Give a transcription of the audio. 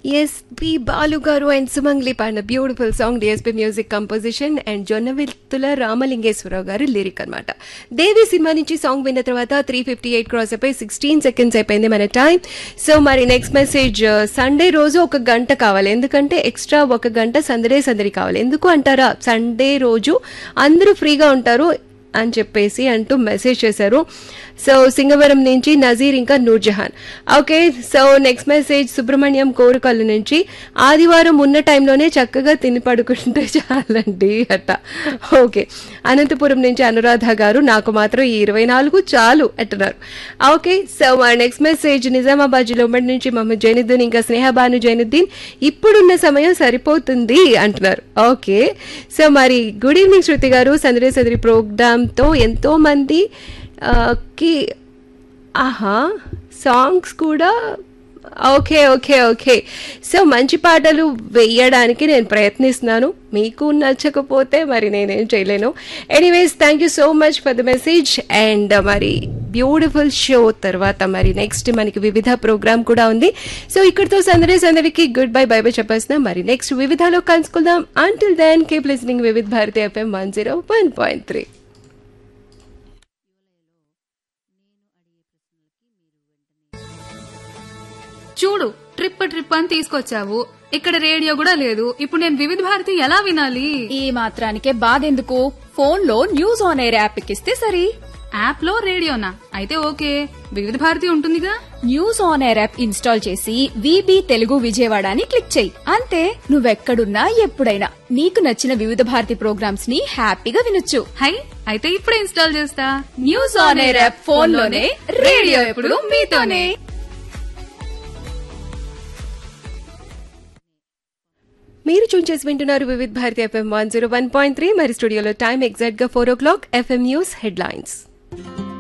SP Balu గారు and Sumangali పాడిన beautiful song DSP music composition and Jonnavittula Ramalingeswara Rao గారి లిరిక్ అనమాట దేవి సినిమా నుంచి సాంగ్ విన్న తర్వాత త్రీ ఫిఫ్టీ ఎయిట్ క్రాస్ అయిపోయి సిక్స్టీన్ సెకండ్స్ అయిపోయింది మన టైం సో మరి నెక్స్ట్ మెసేజ్ సండే రోజు ఒక గంట కావాలి ఎందుకంటే ఎక్స్ట్రా ఒక గంట సందడే సందడి కావాలి ఎందుకు అంటారా సండే రోజు అందరూ ఫ్రీగా ఉంటారు అని చెప్పేసి అంటూ మెసేజ్ చేశారు సో సింగవరం నుంచి నజీర్ ఇంకా Noorjahan okay so next message Subrahmanyam Korukallu నుంచి ఆదివారం ఉన్న టైంలోనే చక్కగా తిని పడుకుంటే చాలండి అట్ట ఓకే అనంతపురం నుంచి అనురాధ గారు నాకు మాత్రం ఈ ఇరవై నాలుగు చాలు అంటున్నారు okay so next message Nizamabad జిల్లా ఉమ్మడి నుంచి మహమ్మద్ జైనుద్దీన్ ఇంకా స్నేహబాను జైనుద్దీన్ ఇప్పుడున్న సమయం సరిపోతుంది అంటున్నారు ఓకే సో మరి గుడ్ ఈవినింగ్ శృతి గారు సందడి సదరి ప్రోగ్రామ్తో ఎంతో మంది ఆ, కి ఆహా సాంగ్స్ కూడా ఓకే ఓకే ఓకే సో మంచి పాటలు వేయడానికి నేను ప్రయత్నిస్తున్నాను మీకు నచ్చకపోతే మరి నేనేం చేయలేను anyways thank you so much for the message and మరి బ్యూటిఫుల్ షో తర్వాత మరి నెక్స్ట్ మనకి వివిధ ప్రోగ్రామ్ కూడా ఉంది సో ఇక్కడితో సందడి సందడికి గుడ్ బై బై బై చెప్పేస్తున్నాం మరి నెక్స్ట్ వివిధలో కలుసుకుందాం until then keep listening Vividh Bharati FM one zero one point three చూడు ట్రిప్ ట్రిప్ అని తీసుకొచ్చావు ఇక్కడ రేడియో కూడా లేదు ఇప్పుడు నేను వివిధ భారతి ఎలా వినాలి ఈ మాత్రానికే బాధెందుకు ఫోన్ లో న్యూస్ ఆన్ ఎయిర్ యాప్ ఎక్కిస్తే సరి యాప్ లో రేడియోనా అయితే ఓకే వివిధ భారతి ఉంటుందిగా news on air app install చేసి విబి తెలుగు విజయవాడ అని క్లిక్ చేయి అంతే నువ్వెక్కడున్నా ఎప్పుడైనా నీకు నచ్చిన వివిధ భారతి ప్రోగ్రామ్స్ ని హ్యాపీగా వినొచ్చు హై అయితే ఇప్పుడే ఇన్స్టాల్ చేస్తా news on air app phone లోనే రేడియో ఎప్పుడు మీతోనే మీరు చూన్ చేసి వింటున్నారు Vividh Bharati FM one zero one point three మరి స్టూడియోలో టైం ఎగ్జాక్ట్ గా four o'clock FM news headlines